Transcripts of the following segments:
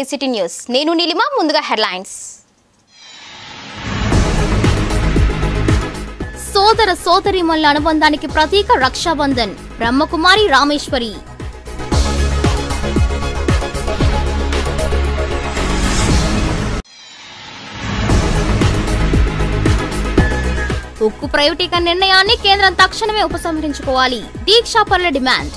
ACT news నేను నీలిమ ముందుగా headlines సోదర సోదరిమల్ల అనుబంధానికి ప్రతీక రక్షాబంధన్ బ్రహ్మకుమారి రామేశ్వరి ఉక్కు ప్రైవేటీకరణ నిర్ణయాన్ని కేంద్రం తక్షణమే ఉపసంహరించుకోవాలి దీక్షాపరుల డిమాండ్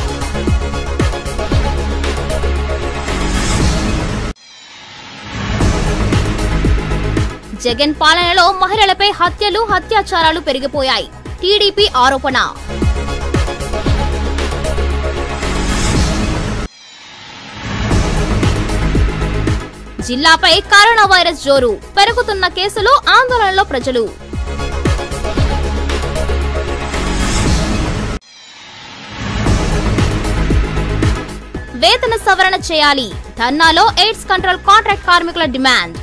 జగన్ పాలనలో మహిళలపై హత్యలు అత్యాచారాలు పెరిగిపోయాయి టీడీపీ ఆరోపణ జిల్లాపై కరోనా వైరస్ జోరు పెరుగుతున్న కేసులు ఆందోళనలో ప్రజలు వేతన సవరణ చేయాలి ధర్నాలో ఎయిడ్స్ కంట్రోల్ కాంట్రాక్ట్ కార్మికుల డిమాండ్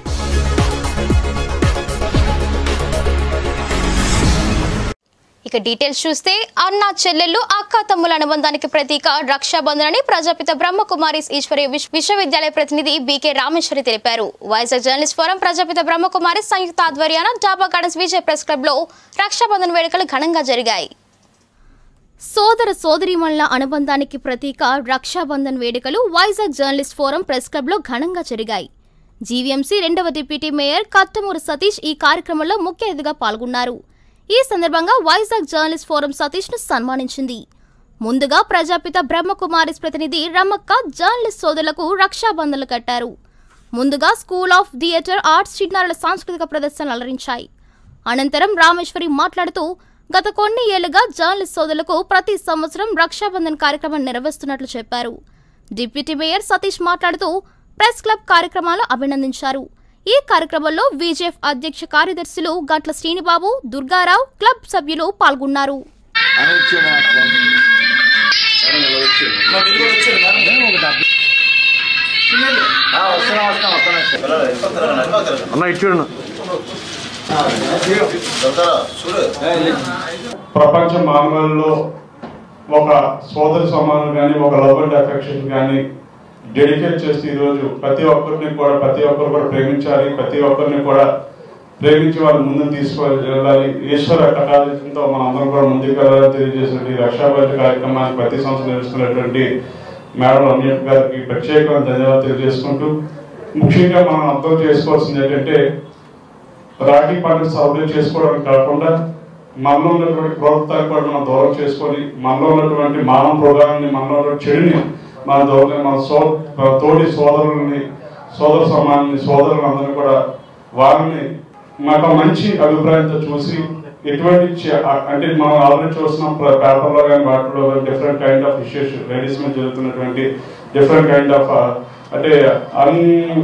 ఇక డీటెయిల్స్ చూస్తే అన్న చెల్లెళ్ళు అక్క తమ్ముల అనుబంధానికి ప్రతీక రక్షాబంధన్ అని ప్రజాపిత బ్రహ్మకుమారిస్ ఈశ్వరి విశ్వ- విశ్వవిద్యాలయ ప్రతినిధి బీకే రామేశ్వరి తెలిపారు వైజాగ్ జర్నలిస్ట్ ఫోరం ప్రజాపిత బ్రహ్మకుమారి సంయుక్త ఆధ్వర్యాన డాబా గార్డెన్స్ విజయ్ ప్రెస్ క్లబ్ లో రక్షాబంధన్ వేడుకలు ఘనంగా జరిగాయి సోదర సోదరీమణుల అనుబంధానికి ప్రతీక రక్షాబంధన్ వేడుకలు వైజాగ్ జర్నలిస్ట్ ఫోరం ప్రెస్ క్లబ్లో ఘనంగా జరిగాయి జీవీఎంసీ రెండవ డిప్యూటీ మేయర్ కట్టమూరు సతీష్ ఈ కార్యక్రమంలో ముఖ్య అతిథిగా పాల్గొన్నారు ఈ సందర్భంగా వైజాగ్ జర్నలిస్ట్ ఫోరం సతీష్ ను సన్మానించింది ముందుగా ప్రజాపిత బ్రహ్మకుమారిస్ ప్రతినిధి రమక్క జర్నలిస్ట్ సోదరులకు రక్షాబంధన్లు కట్టారు ముందుగా స్కూల్ ఆఫ్ థియేటర్ ఆర్ట్స్ చిన్నారుల సాంస్కృతిక ప్రదర్శనలు అలరించాయి అనంతరం రామేశ్వరి మాట్లాడుతూ గత కొన్ని ఏళ్లుగా జర్నలిస్ట్ సోదరులకు ప్రతి సంవత్సరం రక్షాబంధన్ కార్యక్రమం నిర్వహిస్తున్నట్లు చెప్పారు డిప్యూటీ మేయర్ సతీష్ మాట్లాడుతూ ప్రెస్ క్లబ్ కార్యక్రమాలు అభినందించారు ఈ కార్యక్రమంలో విజెఫ్ అధ్యక్ష కార్యదర్శులు గట్ల శ్రీనిబాబు దుర్గారావు క్లబ్ సభ్యులు పాల్గొన్నారు అన్న ఇటు చూడండి ప్రపంచ మానవుల్లో ఒక సోదర సమానం కానీ ఒక లవ్ అండ్ అఫెక్షన్ కానీ డెడికేట్ చేస్తే ఈరోజు ప్రతి ఒక్కరిని కూడా ప్రతి ఒక్కరు కూడా ప్రేమించాలి ప్రతి ఒక్కరిని కూడా ప్రేమించి వాళ్ళు ముందుకు తీసుకువెళ్ళాలి ఈశ్వర కటాలతో మనం అందరం కూడా ముందుకు వెళ్ళాలని తెలియజేసినటువంటి ఈ రక్షాబంధన్ కార్యక్రమాన్ని ప్రతి సంవత్సరం నిర్వహిస్తున్నటువంటి మేడం రమ్య గారికి ప్రత్యేకమైన ధన్యవాదాలు తెలియజేసుకుంటూ ముఖ్యంగా మనం అర్థం చేసుకోవాల్సింది ఏంటంటే రాఖీ పండుగ సెలబ్రేట్ చేసుకోవడానికి కాకుండా మనలో ఉన్నటువంటి క్రోధతాన్ని కూడా మనం దూరం చేసుకొని మనలో ఉన్నటువంటి మానవ ప్రోగ్రాన్ని మనలో ఉన్న చెడుని మన దూరం మన సో తోటి సోదరుల్ని సోదర సమాన్ని సోదరులందరినీ కూడా వారిని మాకు మంచి అభిప్రాయంతో చూసి ఎటువంటి చే- అంటే మనం ఆల్రెడీ చూస్తున్నాం ప్ర- పేపర్లో కానీ వాటిలో కానీ different kind of issues ladies మీద జరుగుతున్నటువంటి డిఫరెంట్ కైండ్ ఆఫ్ అంటే అన్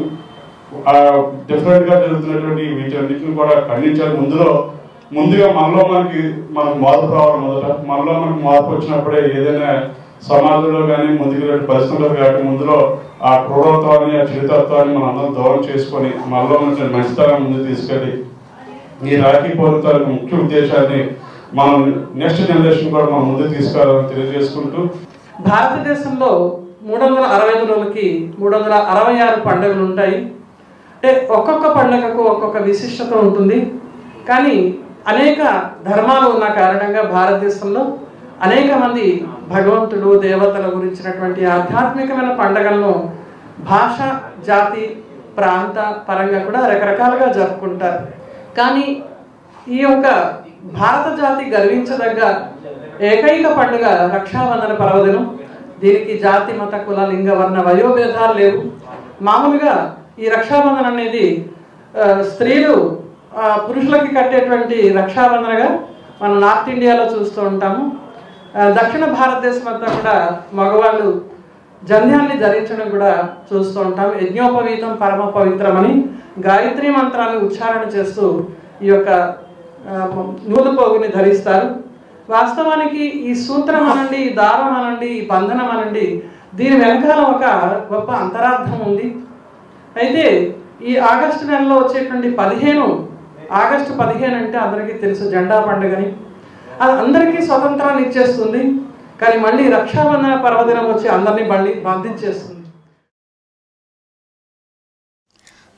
డిఫరెంట్ గా జరుగుతున్నటువంటి వీటన్నిటిని కూడా ఖండించాలి ముందులో ముందుగా మనలో మనకి మనకు మార్పు రావాలి మొదట మనలో మనకి మార్పు వచ్చినప్పుడే ఏదైనా సమాజంలో కానీ ముందుకు వెళ్ళే పరిస్థితుల్లో కానీ ముందులో ఆ క్రూరత్వాన్ని ఆ చిరుతత్వాన్ని మనం అందరం దూరం చేసుకొని మనలో ఉన్న మంచితనం ముందుకు తీసుకెళ్ళి ఈ రాఖీ పౌరతాలకు ముఖ్య ఉద్దేశాన్ని మనం నెక్స్ట్ జనరేషన్ కూడా మనం ముందుకు తీసుకెళ్ళాలని తెలియజేసుకుంటూ భారతదేశంలో మూడు వందల అరవై ఐదు రోజులకి మూడు వందల అరవై ఆరు పండుగలు ఉంటాయి అంటే ఒక్కొక్క పండుగకు ఒక్కొక్క విశిష్టత ఉంటుంది కానీ అనేక ధర్మాలు ఉన్న కారణంగా భారతదేశంలో అనేక మంది భగవంతుడు దేవతల గురించినటువంటి ఆధ్యాత్మికమైన పండుగలను భాష జాతి ప్రాంత పరంగా కూడా రకరకాలుగా జరుపుకుంటారు కానీ ఈ యొక్క భారత జాతి గర్వించదగ్గ ఏకైక పండుగ రక్షాబంధన పర్వదినం దీనికి జాతి మత కుల లింగ వర్ణ వయోభేదాలు లేవు మామూలుగా ఈ రక్షాబంధన్ అనేది ఆ, స్త్రీలు ఆ, పురుషులకి కట్టేటువంటి రక్షాబంధనగా మనం నార్త్ ఇండియాలో చూస్తూ ఉంటాము ఆ, దక్షిణ భారతదేశం అంతా కూడా మగవాళ్ళు జన్యాన్ని ధరించడం కూడా చూస్తూ ఉంటాం యజ్ఞోపవీతం పరమ పవిత్రమని గాయత్రి మంత్రాన్ని ఉచ్చారణ చేస్తూ ఈ యొక్క ఆ, నూలు పోగుని ధరిస్తారు వాస్తవానికి ఈ సూత్రం అనండి ఈ దారం అనండి ఈ బంధనం అనండి దీని వెనకాల ఒక గొప్ప అంతరార్థం ఉంది అయితే ఈ ఆగస్టు నెలలో వచ్చేటువంటి పదిహేను ఆగస్టు పదిహేను అంటే అందరికీ తెలుసు జెండా పండుగని అది అందరికీ స్వతంత్రాన్ని ఇచ్చేస్తుంది కానీ మళ్ళీ రక్షాబంధన పర్వదినం వచ్చి అందరినీ మళ్ళీ బంధించేస్తుంది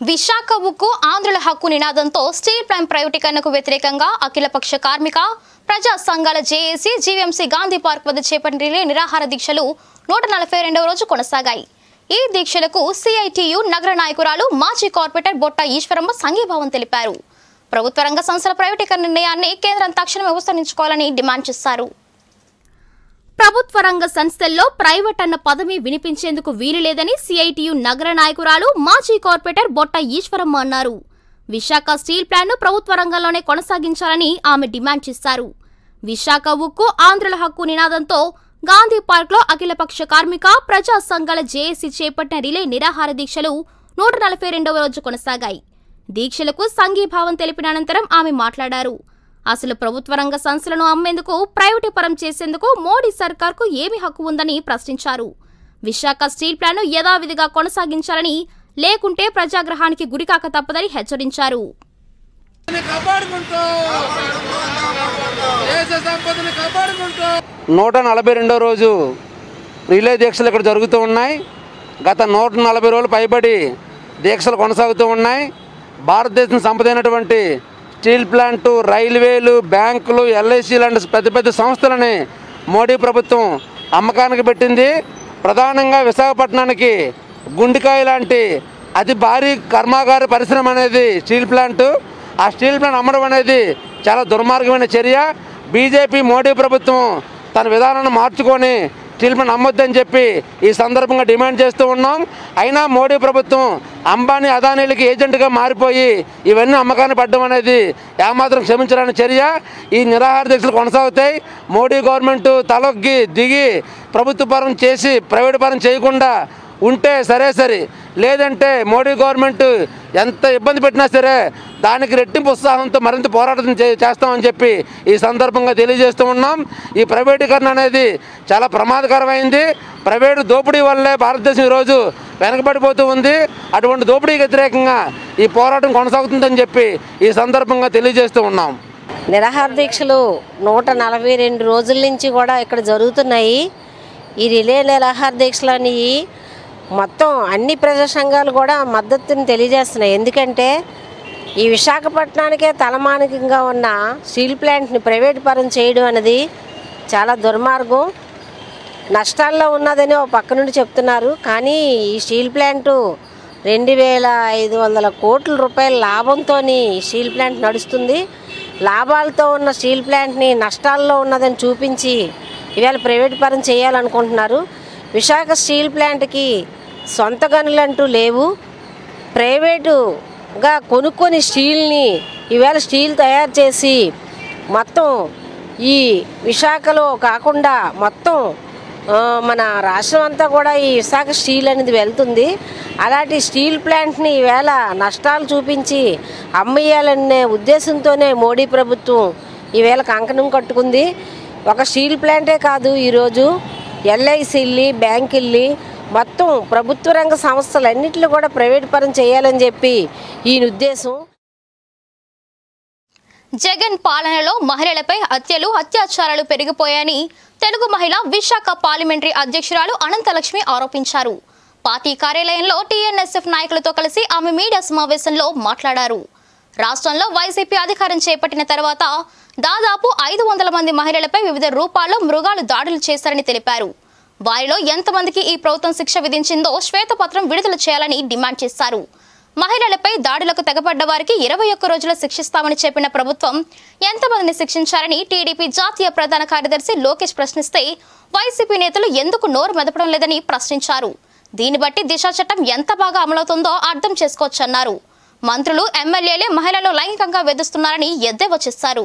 విశాఖ ఉక్కు ఆంధ్రుల హక్కు నినాదంతో స్టీల్ ప్లాంట్ ప్రైవేటీకరణకు వ్యతిరేకంగా అఖిలపక్ష కార్మిక ప్రజా సంఘాల జేఏసీ జీవీఎంసీ గాంధీ పార్క్ వద్ద చేపట్టిన రిలే నిరాహార దీక్షలు నూట నలభై రెండవ రోజు కొనసాగాయి ఈ దీక్షలకు సిఐటియు నగర నాయకురాలు మాజీ కార్పొరేటర్ బొట్ట ఈశ్వరమ్మ సంఘీభావం తెలిపారు ప్రభుత్వ రంగ సంస్థల ప్రైవేటీకరణ నిర్ణయాన్ని కేంద్రం తక్షణమే ఉపసంహరించుకోవాలని డిమాండ్ చేశారు ప్రభుత్వ రంగ సంస్థల్లో ప్రైవేట్ అన్న పదవి వినిపించేందుకు వీలు లేదని సిఐటియు నగర నాయకురాలు మాజీ కార్పొరేటర్ బొట్ట ఈశ్వరమ్మ అన్నారు విశాఖ స్టీల్ ప్లాంట్ను ప్రభుత్వ రంగంలోనే కొనసాగించాలని ఆమె డిమాండ్ చేశారు విశాఖ ఉక్కు ఆంధ్రుల హక్కు నినాదంతో గాంధీ పార్క్లో అఖిలపక్ష కార్మిక ప్రజా సంఘాల జేఏసీ చేపట్టిన రిలే నిరాహార దీక్షలు నూట నలభై రెండవ రోజు కొనసాగాయి దీక్షలకు సంఘీభావం తెలిపిన అనంతరం ఆమె మాట్లాడారు అసలు ప్రభుత్వ రంగ సంస్థలను అమ్మేందుకు ప్రైవేటీకరం చేసేందుకు మోడీ సర్కార్కు ఏమి హక్కు ఉందని ప్రశ్నించారు విశాఖ స్టీల్ ప్లాంట్ను యథావిధిగా కొనసాగించాలని లేకుంటే ప్రజాగ్రహానికి గురికాక తప్పదని హెచ్చరించారు కాపాడుకుంటూ దేశ సంపదను కాపాడుకుంటూ నూట నలభై రెండో రోజు రిలే దీక్షలు ఇక్కడ జరుగుతూ ఉన్నాయి గత నూట నలభై రోజులు పైబడి దీక్షలు కొనసాగుతూ ఉన్నాయి భారతదేశం సంపదైనటువంటి స్టీల్ ప్లాంటు రైల్వేలు బ్యాంకులు ఎల్ఐసి లాంటి పెద్ద పెద్ద సంస్థలని మోడీ ప్రభుత్వం అమ్మకానికి పెట్టింది ప్రధానంగా విశాఖపట్నానికి గుండికాయ లాంటి అతి భారీ కర్మాగార పరిశ్రమ అనేది స్టీల్ ప్లాంటు ఆ స్టీల్ ప్లాంట్ అమ్మడం అనేది చాలా దుర్మార్గమైన చర్య బీజేపీ మోడీ ప్రభుత్వం తన విధానాన్ని మార్చుకొని స్టీల్ ప్లాంట్ అమ్మొద్దని చెప్పి ఈ సందర్భంగా డిమాండ్ చేస్తూ ఉన్నాం అయినా మోడీ ప్రభుత్వం అంబానీ అదానీలకి ఏజెంట్గా మారిపోయి ఇవన్నీ అమ్మకాన్ని పడ్డం అనేది ఏమాత్రం క్షమించడానికి చర్య ఈ నిరాహార దీక్షలు కొనసాగుతాయి మోడీ గవర్నమెంట్ తలొగ్గి దిగి ప్రభుత్వ పరం చేసి ప్రైవేట్ పరం చేయకుండా ఉంటే సరే సరే లేదంటే మోడీ గవర్నమెంట్ ఎంత ఇబ్బంది పెట్టినా సరే దానికి రెట్టింపు ఉత్సాహంతో మరింత పోరాటం చే- చేస్తామని చెప్పి ఈ సందర్భంగా తెలియజేస్తూ ఉన్నాం ఈ ప్రైవేటీకరణ అనేది చాలా ప్రమాదకరమైంది ప్రైవేటు దోపిడీ వల్లే భారతదేశం ఈరోజు వెనకబడిపోతూ ఉంది అటువంటి దోపిడీకి వ్యతిరేకంగా ఈ పోరాటం కొనసాగుతుందని చెప్పి ఈ సందర్భంగా తెలియజేస్తూ ఉన్నాం నిరాహార దీక్షలు నూట నలభై రెండు రోజుల నుంచి కూడా ఇక్కడ జరుగుతున్నాయి ఈ రిలే నిరాహార దీక్షలు అనేవి మొత్తం అన్ని ప్రజా సంఘాలు కూడా మద్దతుని తెలియజేస్తున్నాయి ఎందుకంటే ఈ విశాఖపట్నానికే తలమానికంగా ఉన్న స్టీల్ ప్లాంట్ని ప్రైవేట్ పరం చేయడం అనేది చాలా దుర్మార్గం నష్టాల్లో ఉన్నదని ఒక పక్క నుండి చెప్తున్నారు కానీ ఈ స్టీల్ ప్లాంటు రెండు వేల ఐదు వందల కోట్ల రూపాయల లాభంతో స్టీల్ ప్లాంట్ నడుస్తుంది లాభాలతో ఉన్న స్టీల్ ప్లాంట్ని నష్టాల్లో ఉన్నదని చూపించి ఇవాళ ప్రైవేట్ పరం చేయాలనుకుంటున్నారు విశాఖ స్టీల్ ప్లాంట్కి సొంత గనులంటూ లేవు ప్రైవేటుగా కొనుక్కొని స్టీల్ని ఈవేళ స్టీల్ తయారు చేసి మొత్తం ఈ విశాఖలో కాకుండా మొత్తం ఆ, మన రాష్ట్రం అంతా కూడా ఈ విశాఖ స్టీల్ అనేది వెళ్తుంది అలాంటి స్టీల్ ప్లాంట్ని ఈవేళ నష్టాలు చూపించి అమ్మేయాలనే ఉద్దేశంతోనే మోడీ ప్రభుత్వం ఈవేళ కంకణం కట్టుకుంది ఒక స్టీల్ ప్లాంటే కాదు ఈరోజు ఎల్ఐసిల్లి బ్యాంకుల్ని మొత్తం ప్రభుత్వ రంగ సంస్థలన్నింటినీ కూడా ప్రైవేట్ పరం చేయాలని చెప్పి ఈయన ఉద్దేశం జగన్ పాలనలో మహిళలపై హత్యలు అత్యాచారాలు పెరిగిపోయాయని తెలుగు మహిళ విశాఖ పార్లమెంటరీ అధ్యక్షురాలు అనంతలక్ష్మి ఆరోపించారు పార్టీ కార్యాలయంలో టీఎన్ఎస్ఎఫ్ నాయకులతో కలిసి ఆమె మీడియా సమావేశంలో మాట్లాడారు రాష్ట్రంలో వైసీపీ అధికారం చేపట్టిన తర్వాత దాదాపు ఐదు వందల మంది మహిళలపై వివిధ రూపాల్లో మృగాలు దాడులు చేశారని తెలిపారు వారిలో ఎంతమందికి ఈ ప్రభుత్వం శిక్ష విధించిందో శ్వేతపత్రం విడుదల చేయాలని డిమాండ్ చేశారు మహిళలపై దాడులకు తెగపడ్డ వారికి ఇరవై ఒక్క రోజులు శిక్షిస్తామని చెప్పిన ప్రభుత్వం ఎంతమందిని శిక్షించారని టీడీపీ జాతీయ ప్రధాన కార్యదర్శి లోకేష్ ప్రశ్నిస్తే వైసీపీ నేతలు ఎందుకు నోరు మెదపడం లేదని ప్రశ్నించారు దీన్ని బట్టి దిశ చట్టం ఎంత బాగా అమలవుతుందో అర్థం చేసుకోవచ్చన్నారు మంత్రులు ఎమ్మెల్యేలే మహిళలు లైంగికంగా వేధిస్తున్నారని ఎద్దేవా చేశారు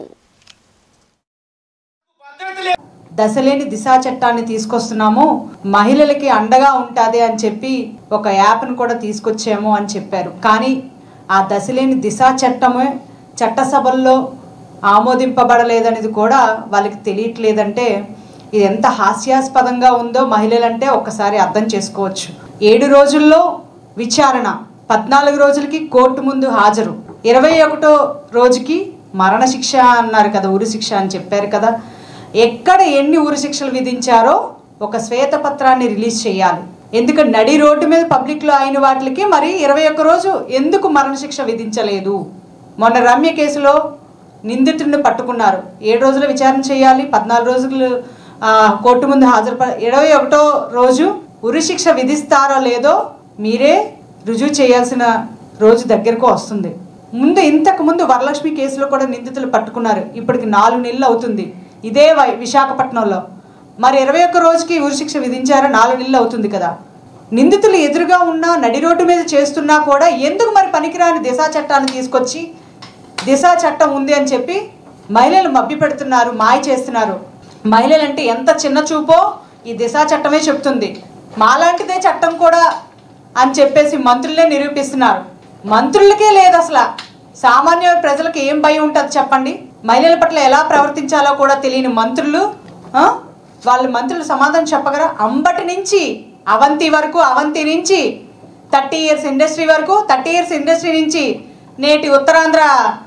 దశలేని దిశా చట్టాన్ని తీసుకొస్తున్నాము మహిళలకి అండగా ఉంటుంది అని చెప్పి ఒక యాప్ను కూడా తీసుకొచ్చాము అని చెప్పారు కానీ ఆ దశలేని దిశా చట్టమే చట్టసభల్లో ఆమోదింపబడలేదనేది కూడా వాళ్ళకి తెలియట్లేదంటే ఇది ఎంత హాస్యాస్పదంగా ఉందో మహిళలంటే ఒక్కసారి అర్థం చేసుకోవచ్చు ఏడు రోజుల్లో విచారణ పద్నాలుగు రోజులకి కోర్టు ముందు హాజరు ఇరవై ఒకటో రోజుకి మరణశిక్ష అన్నారు కదా ఉరి శిక్ష అని చెప్పారు కదా ఎక్కడ ఎన్ని ఉరి శిక్షలు విధించారో ఒక శ్వేతపత్రాన్ని రిలీజ్ చేయాలి ఎందుకంటే నడి రోడ్డు మీద పబ్లిక్లో అయిన వాటికి మరి ఇరవై ఒక్క రోజు ఎందుకు మరణశిక్ష విధించలేదు మొన్న రమ్య కేసులో నిందితుడిని పట్టుకున్నారు ఏడు రోజుల విచారణ చేయాలి పద్నాలుగు రోజులు ఆ, కోర్టు ముందు హాజరు ఇరవై ఒకటో రోజు ఉరిశిక్ష విధిస్తారో లేదో మీరే రుజువు చేయాల్సిన రోజు దగ్గరకు వస్తుంది ముందు ఇంతకు ముందు వరలక్ష్మి కేసులో కూడా నిందితులు పట్టుకున్నారు ఇప్పటికి నాలుగు నెలలు అవుతుంది ఇదే వై- విశాఖపట్నంలో మరి ఇరవై ఒక్క రోజుకి ఉరిశిక్ష విధించారా నాలుగు నెలలు అవుతుంది కదా నిందితులు ఎదురుగా ఉన్నా నడి రోడ్డు మీద చేస్తున్నా కూడా ఎందుకు మరి పనికిరాని దిశా చట్టాన్ని తీసుకొచ్చి దిశా చట్టం ఉంది అని చెప్పి మహిళలు మభ్య పెడుతున్నారు మాయ చేస్తున్నారు మహిళలంటే ఎంత చిన్న చూపో ఈ దిశా చట్టమే చెప్తుంది మాలాంటిదే చట్టం కూడా అని చెప్పేసి మంత్రులే నిరూపిస్తున్నారు మంత్రులకే లేదు అసలు సామాన్య ప్రజలకు ఏం భయం ఉంటుంది చెప్పండి మహిళల పట్ల ఎలా ప్రవర్తించాలో కూడా తెలియని మంత్రులు ఆ? వాళ్ళు మంత్రులు సమాధానం చెప్పగరా అంబటి నుంచి అవంతి వరకు అవంతి నుంచి థర్టీ ఇయర్స్ ఇండస్ట్రీ వరకు థర్టీ ఇయర్స్ ఇండస్ట్రీ నుంచి నేటి ఉత్తరాంధ్ర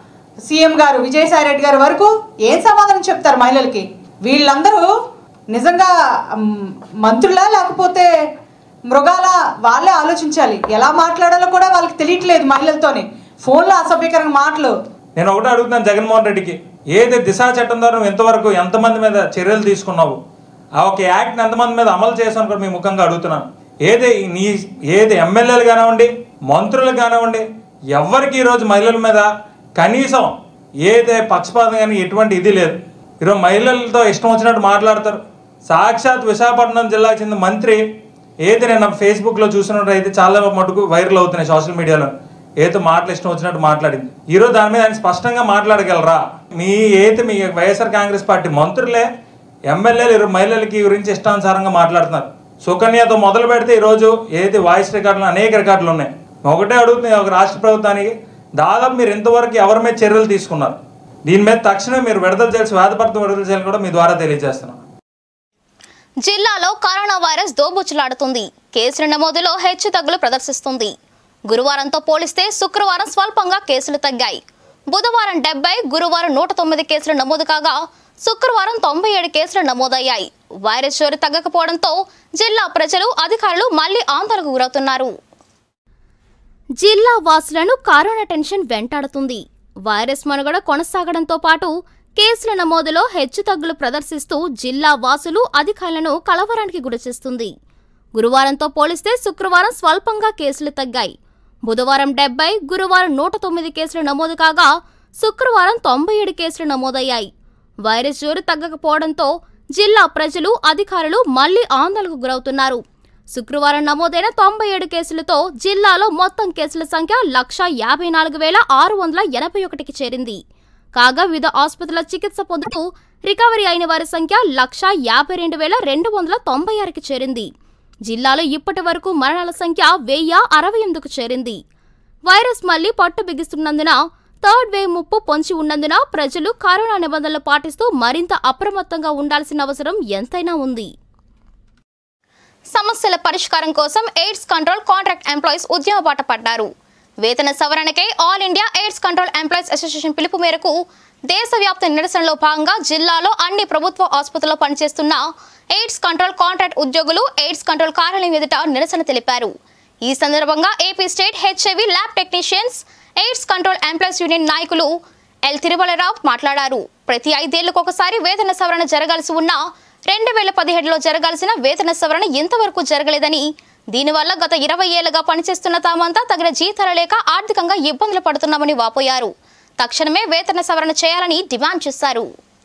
సీఎం గారు విజయసాయి రెడ్డి గారి వరకు ఏం సమాధానం చెప్తారు మహిళలకి వీళ్ళందరూ నిజంగా మ్, మంత్రులా లేకపోతే మృగాల వాళ్ళే ఆలోచించాలి ఎలా మాట్లాడాలో కూడా వాళ్ళకి తెలియట్లేదు మహిళలతోనే ఫోన్లో అసభ్యకరమైన మాటలు నేను ఒకటే అడుగుతున్నాను జగన్మోహన్ రెడ్డికి ఏది దిశా చట్టం ద్వారా నువ్వు ఇంతవరకు ఎంతమంది మీద చర్యలు తీసుకున్నావు ఆ ఒక యాక్ట్ని ఎంతమంది మీద అమలు చేసాను కూడా మీ ముఖంగా అడుగుతున్నాను ఏది నీ ఏది ఎమ్మెల్యేలు కానివ్వండి మంత్రులు కానివ్వండి ఎవరికి ఈరోజు మహిళల మీద కనీసం ఏదే పక్షపాతం కానీ ఎటువంటి ఇది లేదు ఈరోజు మహిళలతో ఇష్టం వచ్చినట్టు మాట్లాడతారు సాక్షాత్ విశాఖపట్నం జిల్లాకు చెందిన మంత్రి ఏది నేను ఫేస్బుక్లో చూసినట్టు అయితే చాలా మటుకు వైరల్ అవుతున్నాయి సోషల్ మీడియాలో ఏదో మాటలు ఇష్టం వచ్చినట్టు మాట్లాడింది ఈరోజు దాని మీద ఆయన స్పష్టంగా మాట్లాడగలరా మీ ఏది మీ వైఎస్ఆర్ కాంగ్రెస్ పార్టీ మంత్రులే ఎమ్మెల్యేలు ఈరోజు మహిళలకి గురించి ఇష్టానుసారంగా మాట్లాడుతున్నారు సుకన్యతో మొదలు పెడితే ఈరోజు ఏది వాయిస్ రికార్డులు అనేక రికార్డులు ఉన్నాయి ఒకటే అడుగుతుంది ఒక రాష్ట్ర ప్రభుత్వానికి దాదాపు మీరు ఇంతవరకు ఎవరి మీద చర్యలు తీసుకున్నారు దీని మీద తక్షణమే మీరు విడుదల చేయాల్సి వ్యాధపడత విడుదల చేయాలని కూడా మీ ద్వారా తెలియజేస్తున్నాం జిల్లాలో కరోనా వైరస్ దోబుచ్చులాడుతుంది కేసుల నమోదులో హెచ్చు తగ్గులు ప్రదర్శిస్తుంది గురువారంతో పోలిస్తే శుక్రవారం స్వల్పంగా కేసులు తగ్గాయి బుధవారం డెబ్బై గురువారం నూట తొమ్మిది కేసులు నమోదు కాగా శుక్రవారం తొంభై ఏడు కేసులు నమోదయ్యాయి వైరస్ చోరు తగ్గకపోవడంతో జిల్లా ప్రజలు అధికారులు మళ్లీ ఆందోళనకు గురవుతున్నారు జిల్లా వాసులను కరోనా టెన్షన్ వెంటాడుతుంది వైరస్ మనుగడ కొనసాగడంతో పాటు కేసుల నమోదులో హెచ్చుతగ్గులు ప్రదర్శిస్తూ జిల్లా వాసులు అధికారులను కలవరానికి గురిచేస్తుంది గురువారంతో పోలిస్తే శుక్రవారం స్వల్పంగా కేసులు తగ్గాయి బుధవారం డెబ్బై గురువారం నూట తొమ్మిది కేసులు నమోదు కాగా శుక్రవారం తొంభై ఏడు కేసులు నమోదయ్యాయి వైరస్ జోరు తగ్గకపోవడంతో జిల్లా ప్రజలు అధికారులు మళ్లీ ఆందోళనకు గురవుతున్నారు శుక్రవారం నమోదైన తొంభై ఏడు కేసులతో జిల్లాలో మొత్తం కేసుల సంఖ్య లక్ష యాభై నాలుగు వేల ఆరు వందల ఎనభై ఒకటికి చేరింది కాగా వివిధ ఆసుపత్రుల చికిత్స పొందుతూ రికవరీ అయిన వారి సంఖ్య లక్ష యాభై రెండు వేల రెండు వందల తొంభై ఆరుకి చేరింది జిల్లాలో ఇప్పటి వరకు మరణాల సంఖ్య వెయ్యి అరవై ఎనిమిదికి చేరింది వైరస్ మళ్లీ పట్టు బిగిస్తున్నందున థర్డ్ వేవ్ ముప్పు పొంచి ఉన్నందున ప్రజలు కరోనా నిబంధనలు పాటిస్తూ మరింత అప్రమత్తంగా ఉండాల్సిన అవసరం ఎంతైనా ఉంది సమస్యల పరిష్కారం కోసం ఎయిడ్స్ కంట్రోల్ కాంట్రాక్ట్ ఎంప్లాయీస్ ఉద్యమ బాట పడ్డారు వేతన సవరణకై all India AIDS control employees association పిలుపు మేరకు దేశవ్యాప్త నిరసనలో భాగంగా జిల్లాలో అన్ని ప్రభుత్వ ఆసుపత్రుల్లో పనిచేస్తున్న ఎయిడ్స్ కంట్రోల్ కాంట్రాక్ట్ ఉద్యోగులు ఎయిడ్స్ కంట్రోల్ కార్యాలయం ఎదుట నిరసన తెలిపారు ఈ సందర్భంగా AP state HIV lab technicians AIDS control employees union నాయకులు ఎల్ తిరుమలరావు మాట్లాడారు ప్రతి ఐదేళ్లకు ఒకసారి వేతన సవరణ జరగాల్సి ఉన్నా రెండు వేల పదిహేడులో జరగాల్సిన వేతన సవరణ ఇంతవరకు జరగలేదని దీనివల్ల గత ఇరవై ఏళ్లుగా పనిచేస్తున్న తామంతా తగిన జీతాలు లేక ఆర్థికంగా ఇబ్బందులు పడుతున్నామని వాపోయారు తక్షణమే వేతన సవరణ చేయాలని డిమాండ్ చేశారు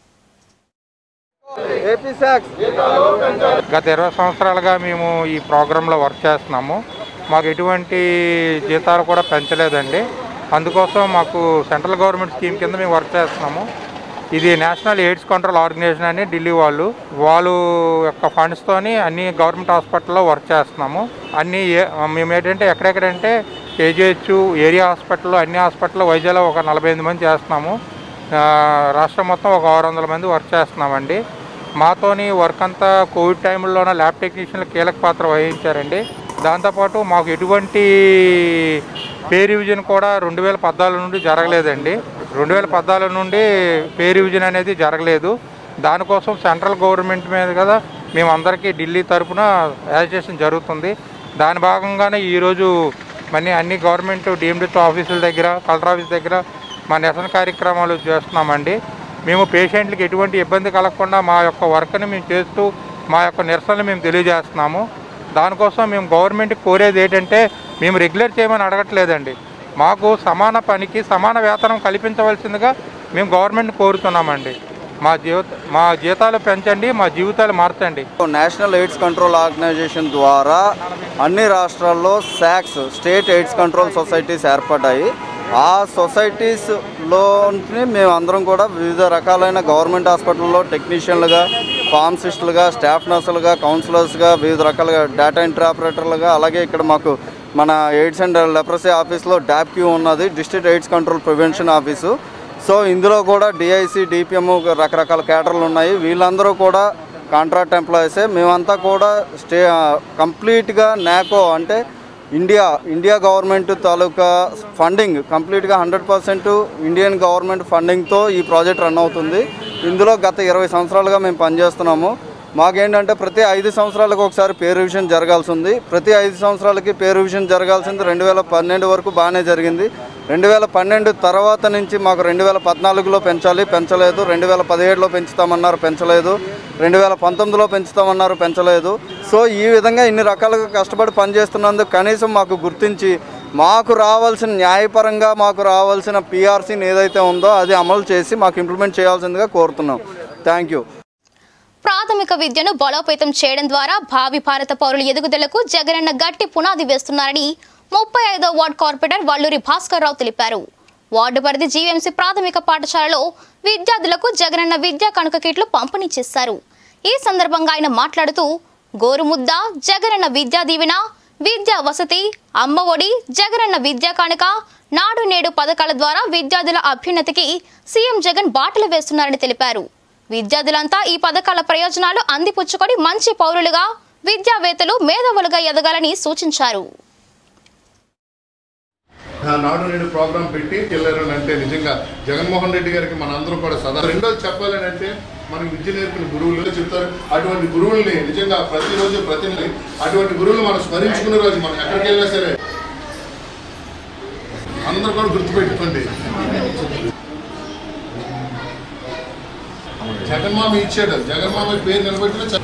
గత ఇరవై సంవత్సరాలుగా మేము ఈ ప్రోగ్రాంలో వర్క్ చేస్తున్నాము మాకు ఎటువంటి జీతాలు కూడా పెంచలేదండి అందుకోసం మాకు సెంట్రల్ గవర్నమెంట్ స్కీమ్ కింద మేము వర్క్ చేస్తున్నాము ఇది నేషనల్ ఎయిడ్స్ కంట్రోల్ ఆర్గనైజేషన్ అని ఢిల్లీ వాళ్ళు వాళ్ళు యొక్క ఫండ్స్తోని అన్ని గవర్నమెంట్ హాస్పిటల్లో వర్క్ చేస్తున్నాము అన్ని ఏ- మేము ఏంటంటే ఎక్కడెక్కడంటే కేజీహెచ్ ఏరియా హాస్పిటల్లో అన్ని హాస్పిటల్లో వైద్యాలు ఒక నలభై ఎనిమిది మంది చేస్తున్నాము ఆ, రాష్ట్రం మొత్తం ఒక ఆరు వందల మంది వర్క్ చేస్తున్నామండి మాతోని వర్క్ అంతా కోవిడ్ టైంలోన ల్యాబ్ టెక్నీషియన్లు కీలక పాత్ర వహించారండి దాంతోపాటు మాకు ఎటువంటి పే రివిజన్ కూడా రెండు వేల పద్నాలుగు నుండి జరగలేదండి రెండు వేల పద్నాలుగు నుండి పే రివిజన్ అనేది జరగలేదు దానికోసం సెంట్రల్ గవర్నమెంట్ మీద కదా మేమందరికీ ఢిల్లీ తరపున యాజిటేషన్ జరుగుతుంది దాని భాగంగానే ఈరోజు మనీ అన్ని గవర్నమెంట్ డిఎండితో ఆఫీసుల దగ్గర కలెక్టర్ ఆఫీస్ దగ్గర మా నిరసన కార్యక్రమాలు చేస్తున్నామండి మేము పేషెంట్లకు ఎటువంటి ఇబ్బంది కలగకుండా మా యొక్క వర్క్ని మేము చేస్తూ మా యొక్క నిరసనలు మేము తెలియజేస్తున్నాము దానికోసం మేము గవర్నమెంట్కి కోరేది ఏంటంటే మేము రెగ్యులర్ చేయమని అడగట్లేదండి మాకు సమాన పనికి సమాన వేతనం కల్పించవలసిందిగా మేము గవర్నమెంట్ కోరుతున్నామండి మా జీవిత మా జీతాలు పెంచండి మా జీవితాలు మార్చండి నేషనల్ ఎయిడ్స్ కంట్రోల్ ఆర్గనైజేషన్ ద్వారా అన్ని రాష్ట్రాల్లో శాక్స్ స్టేట్ ఎయిడ్స్ కంట్రోల్ సొసైటీస్ ఏర్పడ్డాయి ఆ సొసైటీస్లోని మేము అందరం కూడా వివిధ రకాలైన గవర్నమెంట్ హాస్పిటల్లో టెక్నీషియన్లుగా ఫార్మసిస్టులుగా స్టాఫ్ నర్సులుగా కౌన్సిలర్స్గా వివిధ రకాలుగా డేటా ఎంట్రీ ఆపరేటర్లుగా అలాగే ఇక్కడ మాకు మన ఎయిడ్స్ అండ్ లెప్రసీ ఆఫీస్లో డాప్క్యూ ఉన్నది district AIDS control prevention office so ఇందులో కూడా డిఐసి డిపిఎం రకరకాల కేటర్లు ఉన్నాయి వీళ్ళందరూ కూడా కాంట్రాక్ట్ ఎంప్లాయీసే మేమంతా కూడా స్టే కంప్లీట్గా నాకో అంటే ఇండియా ఇండియా గవర్నమెంట్ తాలూకా ఫండింగ్ కంప్లీట్గా హండ్రెడ్ పర్సెంట్ ఇండియన్ గవర్నమెంట్ ఫండింగ్తో ఈ ప్రాజెక్ట్ రన్ అవుతుంది ఇందులో గత ఇరవై సంవత్సరాలుగా మేము పనిచేస్తున్నాము మాకేంటంటే ప్రతి ఐదు సంవత్సరాలకు ఒకసారి పేరు రివిజన్ జరగాల్సి ఉంది ప్రతి ఐదు సంవత్సరాలకి పేరు రివిజన్ జరగాల్సింది రెండు వేల పన్నెండు వరకు బాగానే జరిగింది రెండు వేల పన్నెండు తర్వాత నుంచి మాకు రెండు వేల పద్నాలుగులో పెంచాలి పెంచలేదు రెండు వేల పదిహేడులో పెంచుతామన్నారు పెంచలేదు రెండు వేల పంతొమ్మిదిలో పెంచుతామన్నారు పెంచలేదు సో ఈ విధంగా ఇన్ని రకాలుగా కష్టపడి పనిచేస్తున్నందుకు కనీసం మాకు గుర్తించి మాకు రావాల్సిన న్యాయపరంగా మాకు రావాల్సిన పిఆర్సీని ఏదైతే ఉందో అది అమలు చేసి మాకు ఇంప్లిమెంట్ చేయాల్సిందిగా కోరుతున్నాం థ్యాంక్ యూ ప్రాథమిక విద్యను బలోపేతం చేయడం ద్వారా భావి భారత పౌరుల ఎదుగుదలకు జగనన్న గట్టి పునాది వేస్తున్నారని ముప్పై ఐదో వార్డు కార్పొరేటర్ వల్లూరి భాస్కర్ రావు తెలిపారు వార్డు పరిధి జీవీఎంసీ ప్రాథమిక పాఠశాలలో విద్యార్థులకు జగనన్న విద్యా కనుక కిట్లు పంపిణీ చేశారు ఈ సందర్భంగా ఆయన మాట్లాడుతూ గోరుముద్ద జగనన్న విద్యా దీవెన విద్యా వసతి అమ్మ ఒడి జగనన్న విద్యా కానుక నాడు నేడు పథకాల ద్వారా విద్యార్థుల అభ్యున్నతికి సీఎం జగన్ బాటలు వేస్తున్నారని తెలిపారు విద్యార్థులంతా ఈ పథకాల ప్రయోజనాలు అందిపుచ్చుకొని మంచి పౌరులుగా విద్యావేత్తలు మేధావులుగా ఎదగాలని సూచించారు ఆ నాడు నేడు ప్రోగ్రామ్ పెట్టి వెళ్ళారని అంటే నిజంగా జగన్మోహన్ రెడ్డి గారికి మనందరం కూడా సదా రెండోది చెప్పాలని అంటే మనకి విద్య నేర్పిన గురువులు చెప్తారు అటువంటి గురువుల్ని నిజంగా ప్రతిరోజు ప్రతి నెల అటువంటి గురువులు మనం స్మరించుకునే రోజు మనం ఎక్కడికి వెళ్ళినా సరే అందరూ కూడా గుర్తుపెట్టుకోండి జగన్మామ ఇచ్చాడు జగన్మామ పేరు నిలబెట్టిన చ-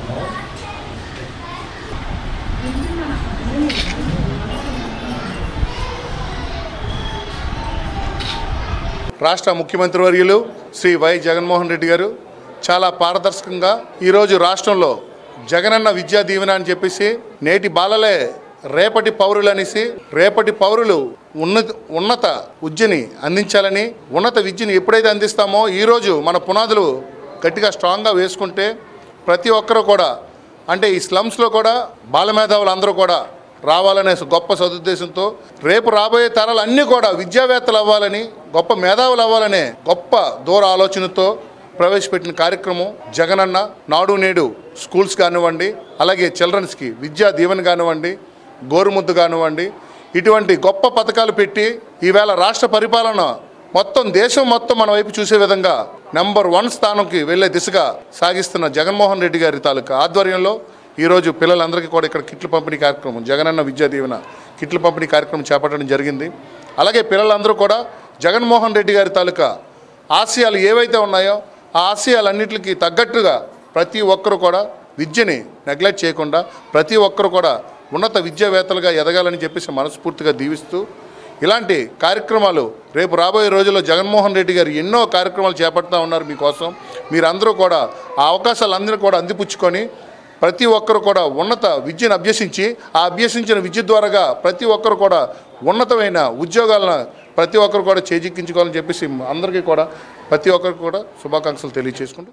రాష్ట్ర ముఖ్యమంత్రి వర్యులు శ్రీ వై జగన్మోహన్ రెడ్డి గారు చాలా పారదర్శకంగా ఈరోజు రాష్ట్రంలో జగనన్న విద్యా దీవెన అని చెప్పేసి నేటి బాలలే రేపటి పౌరులు అనేసి రేపటి పౌరులు ఉన్నత ఉన్నత విద్యని అందించాలని ఉన్నత విద్యని ఎప్పుడైతే అందిస్తామో ఈరోజు మన పునాదులు గట్టిగా స్ట్రాంగ్గా వేసుకుంటే ప్రతి ఒక్కరూ కూడా అంటే ఈ స్లమ్స్లో కూడా బాలమేధావులు అందరూ కూడా రావాలనే గొప్ప సదుద్దేశంతో రేపు రాబోయే తరాలు అన్నీ కూడా విద్యావేత్తలు అవ్వాలని గొప్ప మేధావులు అవ్వాలనే గొప్ప దూర ఆలోచనతో ప్రవేశపెట్టిన కార్యక్రమం జగనన్న నాడు నేడు స్కూల్స్ కానివ్వండి అలాగే చిల్డ్రన్స్కి విద్యా దీవెన కానివ్వండి గోరుముద్దు కానివ్వండి ఇటువంటి గొప్ప పథకాలు పెట్టి ఈవేళ రాష్ట్ర పరిపాలన మొత్తం దేశం మొత్తం మన వైపు చూసే విధంగా నెంబర్ వన్ స్థానంకి వెళ్ళే దిశగా సాగిస్తున్న జగన్మోహన్ రెడ్డి గారి తాలూకా ఆధ్వర్యంలో ఈరోజు పిల్లలందరికీ కూడా ఇక్కడ కిట్లు పంపిణీ కార్యక్రమం జగనన్న విద్యా దీవెన కిట్లు పంపిణీ కార్యక్రమం చేపట్టడం జరిగింది అలాగే పిల్లలందరూ కూడా జగన్మోహన్ రెడ్డి గారి తాలూకా ఆశయాలు ఏవైతే ఉన్నాయో ఆ ఆశయాలన్నింటికి తగ్గట్టుగా ప్రతి ఒక్కరు కూడా విద్యని నెగ్లెక్ట్ చేయకుండా ప్రతి ఒక్కరు కూడా ఉన్నత విద్యావేత్తలుగా ఎదగాలని చెప్పేసి మనస్ఫూర్తిగా దీవిస్తూ ఇలాంటి కార్యక్రమాలు రేపు రాబోయే రోజుల్లో జగన్మోహన్ రెడ్డి గారు ఎన్నో కార్యక్రమాలు చేపడుతూ ఉన్నారు మీకోసం మీరందరూ కూడా ఆ అవకాశాలందరూ కూడా అందిపుచ్చుకొని ప్రతి ఒక్కరు కూడా ఉన్నత విద్యను అభ్యసించి ఆ అభ్యసించిన విద్య ద్వారాగా ప్రతి ఒక్కరు కూడా ఉన్నతమైన ఉద్యోగాలను ప్రతి ఒక్కరు కూడా చేజిక్కించుకోవాలని చెప్పేసి అందరికీ కూడా ప్రతి ఒక్కరికి కూడా శుభాకాంక్షలు తెలియజేసుకుంటూ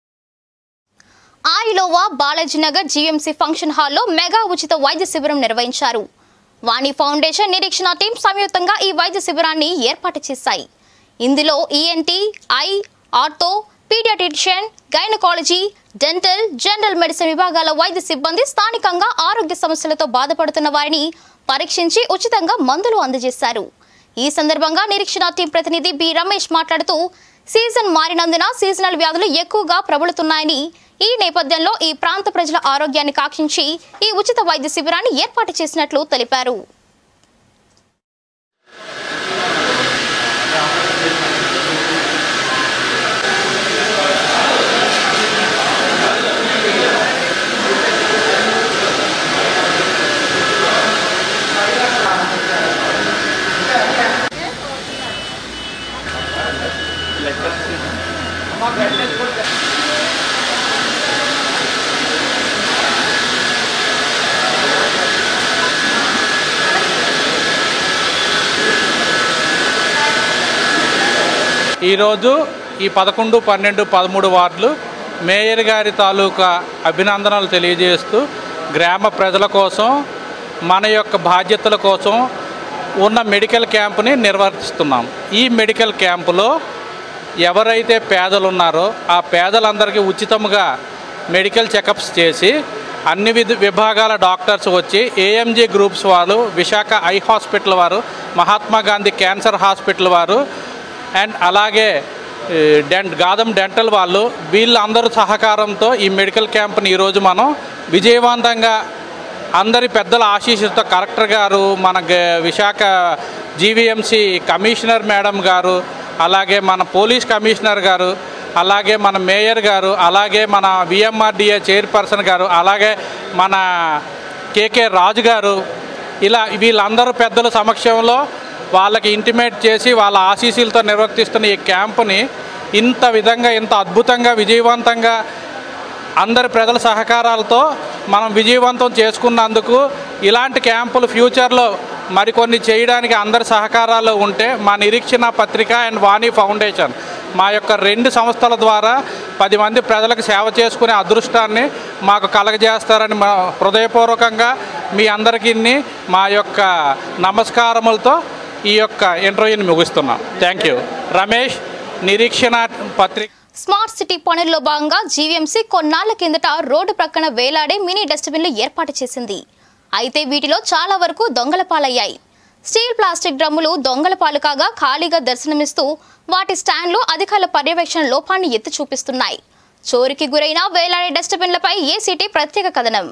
ఆయిలోవా బాలాజీనగర్ జీఎంసీ ఫంక్షన్ హాల్లో మెగా ఉచిత వైద్య శిబిరం నిర్వహించారు వాణి ఫౌండేషన్ నిరీక్షణ టీం సంయుక్తంగా ఈ వైద్య శిబిరాన్ని ఏర్పాటు చేశాయి ఇందులో ENT eye ortho paediatrician gynaecology dental general medicine విభాగాల వైద్య సిబ్బంది స్థానికంగా ఆరోగ్య సమస్యలతో బాధపడుతున్న వారిని పరీక్షించి ఉచితంగా మందులు అందజేశారు ఈ సందర్భంగా నిరీక్షణ టీం ప్రతినిధి బి రమేష్ మాట్లాడుతూ సీజన్ మారినందున సీజనల్ వ్యాధులు ఎక్కువగా ప్రబలుతున్నాయని ఈ నేపథ్యంలో ఈ ప్రాంత ప్రజల ఆరోగ్యాన్ని కాక్షించి ఈ ఉచిత వైద్య శిబిరాన్ని ఏర్పాటు చేసినట్లు తెలిపారు ఈరోజు ఈ పదకొండు పన్నెండు పదమూడు వార్డులు మేయర్ గారి తాలూకా అభినందనలు తెలియజేస్తూ గ్రామ ప్రజల కోసం మన యొక్క బాధ్యతల కోసం ఉన్న మెడికల్ క్యాంపుని నిర్వర్తిస్తున్నాం ఈ మెడికల్ క్యాంపులో ఎవరైతే పేదలు ఉన్నారో ఆ పేదలందరికీ ఉచితంగా మెడికల్ చెకప్స్ చేసి అన్ని విధ విభాగాల డాక్టర్స్ వచ్చి ఏఎంజీ గ్రూప్స్ వారు విశాఖ ఐ హాస్పిటల్ వారు మహాత్మా గాంధీ క్యాన్సర్ హాస్పిటల్ వారు అండ్ అలాగే ఈ, డెంట్ గాదం డెంటల్ వాళ్ళు వీళ్ళందరూ సహకారంతో ఈ మెడికల్ క్యాంప్ని ఈరోజు మనం విజయవంతంగా అందరి పెద్దల ఆశీస్సులతో కలెక్టర్ గారు మన గ- విశాఖ జీవీఎంసీ కమిషనర్ మేడం గారు అలాగే మన పోలీస్ కమిషనర్ గారు అలాగే మన మేయర్ గారు అలాగే మన విఎంఆర్డిఏ చైర్పర్సన్ గారు అలాగే మన కేకే రాజు గారు ఇలా వీళ్ళందరూ పెద్దల సమక్షంలో వాళ్ళకి ఇంటిమేట్ చేసి వాళ్ళ ఆశీస్సులతో నిర్వర్తిస్తున్న ఈ క్యాంపుని ఇంత విధంగా ఇంత అద్భుతంగా విజయవంతంగా అందరి ప్రజల సహకారాలతో మనం విజయవంతం చేసుకున్నందుకు ఇలాంటి క్యాంపులు ఫ్యూచర్లో మరికొన్ని చేయడానికి అందరి సహకారాలు ఉంటే మా నిరీక్షణ పత్రిక అండ్ వాణి ఫౌండేషన్ మా యొక్క రెండు సంస్థల ద్వారా పది మంది ప్రజలకు సేవ చేసుకునే అదృష్టాన్ని మాకు కలగజేస్తారని మా హృదయపూర్వకంగా మీ అందరికీ మా యొక్క నమస్కారములతో ఈ యొక్క ఇంటర్వ్యూని ముగిస్తున్నాం థ్యాంక్ యూ రమేష్ నిరీక్షణ పత్రిక స్మార్ట్ సిటీ పనుల్లో భాగంగా జీవీఎంసీ కొన్నాళ్ల కిందట రోడ్డు ప్రక్కన వేలాడే మినీ డస్ట్బిన్లు ఏర్పాటు చేసింది అయితే వీటిలో చాలా వరకు దొంగల పాలయ్యాయి స్టీల్ ప్లాస్టిక్ డ్రమ్ములు దొంగల పాలు కాగా ఖాళీగా దర్శనమిస్తూ వాటి స్టాండ్లు అధికారుల పర్యవేక్షణ లోపాన్ని ఎత్తి చూపిస్తున్నాయి చోరికి గురైన వేలాడే డస్ట్బిన్లపై ఏసీటీ ప్రత్యేక కథనం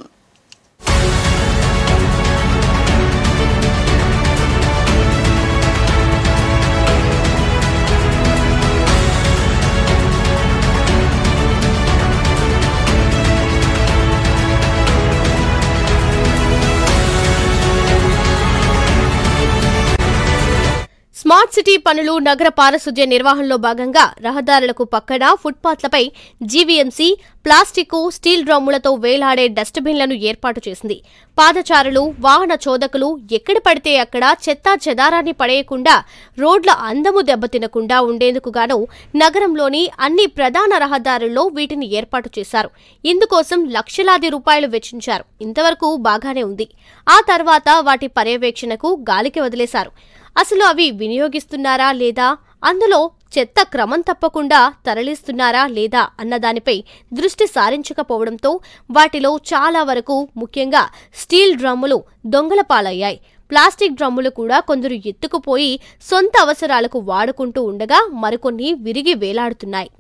స్మార్ట్ సిటీ పనులు నగర పారిశుధ్య నిర్వహణలో భాగంగా రహదారులకు పక్కన ఫుట్పాత్లపై జీవీఎంసీ ప్లాస్టిక్ స్టీల్ డ్రమ్ములతో వేలాడే డస్ట్బిన్లను ఏర్పాటు చేసింది పాదచారులు వాహన చోదకులు ఎక్కడ పడితే అక్కడ చెత్తా చెదారాన్ని పడేయకుండా రోడ్ల అందము దెబ్బతినకుండా ఉండేందుకు గాను నగరంలోని అన్ని ప్రధాన రహదారుల్లో వీటిని ఏర్పాటు చేశారు ఇందుకోసం లక్షలాది రూపాయలు వెచ్చించారు ఇంతవరకు బాగానే ఉంది ఆ తర్వాత వాటి పర్యవేక్షణకు గాలికి వదిలేశారు అసలు అవి వినియోగిస్తున్నారా లేదా అందులో చెత్త క్రమం తప్పకుండా తరలిస్తున్నారా లేదా అన్న దానిపై దృష్టి సారించకపోవడంతో వాటిలో చాలా వరకు ముఖ్యంగా స్టీల్ డ్రమ్ములు దొంగల పాలయ్యాయి ప్లాస్టిక్ డ్రమ్ములు కూడా కొందరు ఎత్తుకుపోయి సొంత అవసరాలకు వాడుకుంటూ ఉండగా మరికొన్ని విరిగి వేలాడుతున్నాయి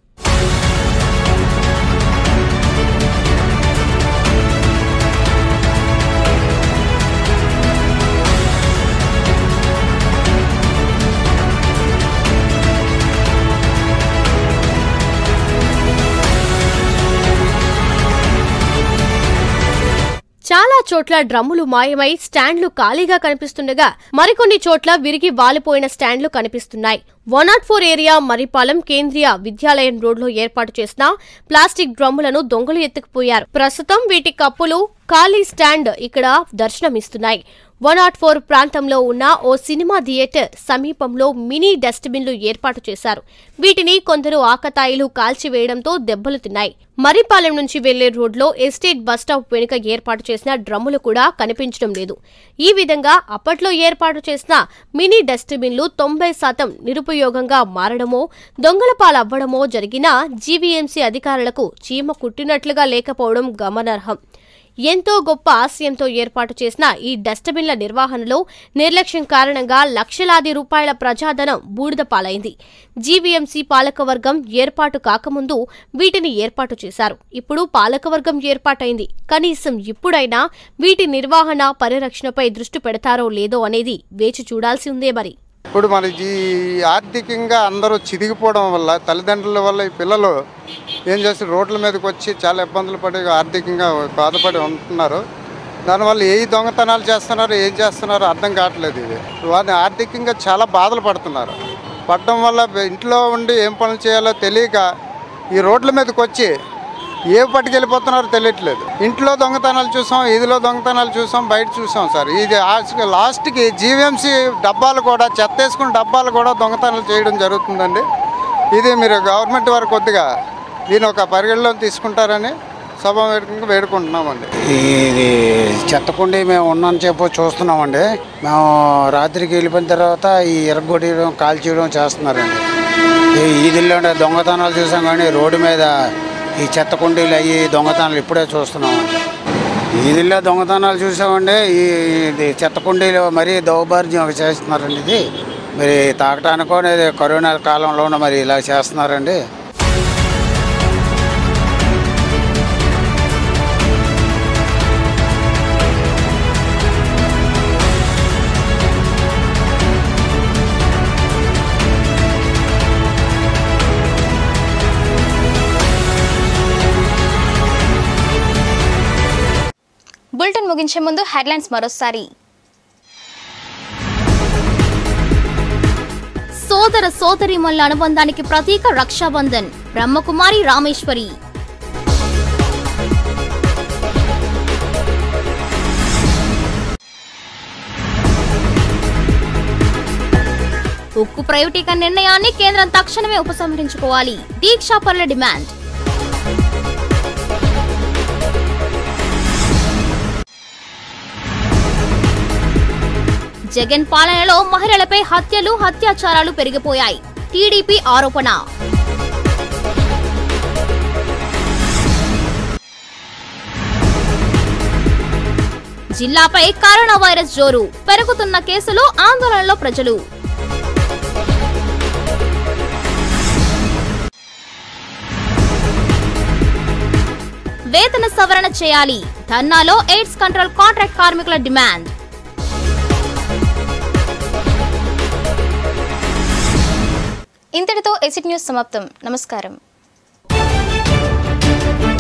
చాలా చోట్ల డ్రమ్ములు మాయమై స్టాండ్లు ఖాళీగా కనిపిస్తుండగా మరికొన్ని చోట్ల విరిగి వాలిపోయిన స్టాండ్లు కనిపిస్తున్నాయి one nought four area Marripalem Kendriya Vidyalaya రోడ్లో ఏర్పాటు చేసిన ప్లాస్టిక్ డ్రమ్ములను దొంగలు ఎత్తుకుపోయారు ప్రస్తుతం వీటి కప్పులు ఖాళీ స్టాండ్ ఇక్కడ దర్శనమిస్తున్నాయి వన్ నాట్ ఫోర్ ప్రాంతంలో ఉన్న ఓ సినిమా థియేటర్ సమీపంలో మినీ డస్ట్బిన్లు ఏర్పాటు చేశారు వీటిని కొందరు ఆకతాయిలు కాల్చివేయడంతో దెబ్బలు తిన్నాయి మరిపాలెం నుంచి వెళ్లే రోడ్లో ఎస్టేట్ బస్టాప్ వెనుక ఏర్పాటు చేసిన డ్రమ్ములు కూడా కనిపించడం లేదు ఈ విధంగా అప్పట్లో ఏర్పాటు చేసిన మినీ డస్ట్బిన్లు తొంభై శాతం నిరుపయోగంగా మారడమో దొంగల పాలవ్వడమో జరిగినా జీవీఎంసీ అధికారులకు చీమ కుట్టినట్లుగా లేకపోవడం గమనార్హం ఎంతో గొప్ప ఆశయంతో ఏర్పాటు చేసిన ఈ డస్ట్బిన్ల నిర్వహణలో నిర్లక్ష్యం కారణంగా లక్షలాది రూపాయల ప్రజాధనం బూడిద పాలైంది జీవీఎంసీ పాలకవర్గం ఏర్పాటు కాకముందు వీటిని ఏర్పాటు చేశారు ఇప్పుడు పాలకవర్గం ఏర్పాటైంది కనీసం ఇప్పుడైనా వీటి నిర్వహణ పరిరక్షణపై దృష్టి పెడతారో లేదో అనేది వేచి చూడాల్సి ఉందే మరి ఇప్పుడు మనకి ఈ ఆర్థికంగా అందరూ చిదిగిపోవడం వల్ల తల్లిదండ్రుల వల్ల ఈ పిల్లలు ఏం చేసి రోడ్ల మీదకి వచ్చి చాలా ఇబ్బందులు పడి ఆర్థికంగా బాధపడి ఉంటున్నారు దానివల్ల ఏ దొంగతనాలు చేస్తున్నారు ఏం చేస్తున్నారో అర్థం కావట్లేదు ఇది వారిని ఆర్థికంగా చాలా బాధలు పడుతున్నారు పడడం వల్ల ఇంట్లో ఉండి ఏం పనులు చేయాలో తెలియక ఈ రోడ్ల మీదకి వచ్చి ఏ పట్టుకెళ్ళిపోతున్నారో తెలియట్లేదు ఇంట్లో దొంగతనాలు చూసాం ఇదిలో దొంగతనాలు చూసాం బయట చూసాం సార్ ఇది లాస్ట్- లాస్ట్కి జీవీఎంసీ డబ్బాలు కూడా చెత్త వేసుకున్న డబ్బాలు కూడా దొంగతనాలు చేయడం జరుగుతుందండి ఇది మీరు గవర్నమెంట్ వారు కొద్దిగా దీని ఒక పరిగణలో తీసుకుంటారని సభ వేడుకగా వేడుకుంటున్నామండి ఇది చెత్తకుండి మేము ఉన్నాను చెప్పి చూస్తున్నామండి మేము రాత్రికి వెళ్ళిపోయిన తర్వాత ఈ ఎరగొట్టడం కాల్ చేయడం చేస్తున్నారండి ఈ ఈదిల్లో ఉండే దొంగతనాలు చూసాం కానీ రోడ్డు మీద ఈ చెత్త కుండీలు అయ్యి దొంగతనాలు ఇప్పుడే చూస్తున్నామండి ఈదిల్లో దొంగతనాలు చూసామండి ఈ ఇది చెత్త కుండీలు మరీ దౌర్భాగ్యం చేస్తున్నారండి ఇది మరి తాగటానికో లేదా కరోనా కాలంలోనూ మరి ఇలా చేస్తున్నారండి బులెటిన్ ముగించే ముందు హెడ్లైన్స్ మరోసారి సోదర సోదరిమల్ల అనుబంధానికి ప్రతీక రక్షాబంధన్ బ్రహ్మకుమారి రామేశ్వరి ఉక్కు ప్రైవేటీకరణ నిర్ణయాన్ని కేంద్రం తక్షణమే ఉపసంహరించుకోవాలి దీక్షాపరుల డిమాండ్ జగన్ పాలనలో మహిళలపై హత్యలు అత్యాచారాలు పెరిగిపోయాయి టీడీపీ ఆరోపణ జిల్లాపై కరోనా వైరస్ జోరు పెరుగుతున్న కేసులు ఆందోళనలో ప్రజలు వేతన సవరణ చేయాలి ధర్నాలో ఎయిడ్స్ కంట్రోల్ కాంట్రాక్ట్ కార్మికుల డిమాండ్ ఇంతటితో ఎసిట్ న్యూస్ సమాప్తం నమస్కారం